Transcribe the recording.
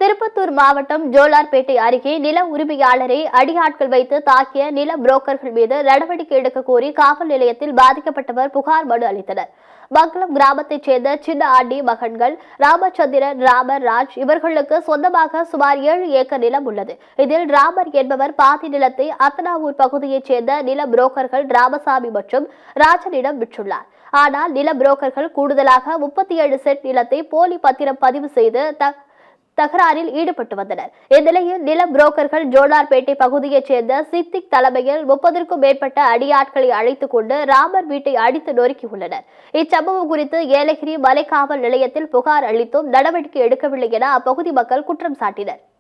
திருப்பத்தூர் மாவட்டம் ஜோலார்பேட்டை அருகே நில உரிமையாளரை அடியாட்கள் வைத்து தாக்கிய நில புரோக்கர்கள் மீது நடவடிக்கை எடுக்க கோரி காவல் நிலையத்தில் பாதிக்கப்பட்டவர் புகார் மனு அளித்தனர் மங்களம் கிராமத்தைச் சேர்ந்த சின்ன ஆண்டி மகன்கள் ராமச்சந்திரன் ராமர் ராஜ் இவர்களுக்கு சொந்தமாக சுமார் ஏழு ஏக்கர் நிலம் உள்ளது இதில் ராமர் என்பவர் பாதி நிலத்தை அத்தனாவூர் பகுதியைச் சேர்ந்த நில புரோக்கர்கள் ராமசாமி மற்றும் ராஜனிடம் விற்றுள்ளார் ஆனால் நில புரோக்கர்கள் கூடுதலாக முப்பத்தி ஏழு சென்ட் நிலத்தை போலி பத்திரம் பதிவு செய்து த தகராறில் ஈடுபட்டு வந்தனர் இந்நிலையில் நில புரோக்கர்கள் ஜோலார்பேட்டை பகுதியைச் சேர்ந்த சித்திக் தலைமையில் முப்பதற்கும் மேற்பட்ட அடியாட்களை அழைத்துக் கொண்டு ராமர் வீட்டை அடித்து நொறுக்கியுள்ளனர் இச்சம்பவம் குறித்து ஏலகிரி மலைக்காவல் நிலையத்தில் புகார் அளித்தும் நடவடிக்கை எடுக்கவில்லை என அப்பகுதி மக்கள் குற்றம் சாட்டினர்